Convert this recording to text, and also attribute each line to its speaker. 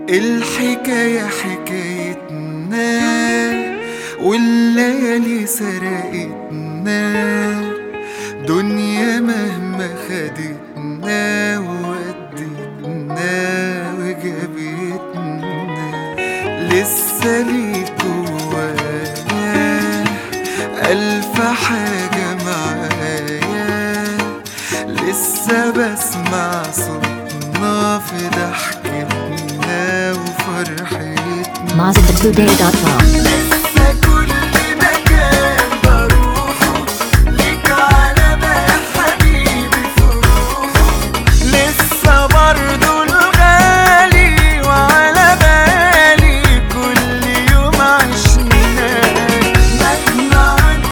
Speaker 1: الحكاية حكايتنا والليالي سرقتنا دنيا مهما خدتنا وودتنا وجابتنا لسه ليك جوايا ألف حاجة معايا لسه بسمع صوتنا في ضحكتنا وفرحتنا
Speaker 2: MazdaToday.com.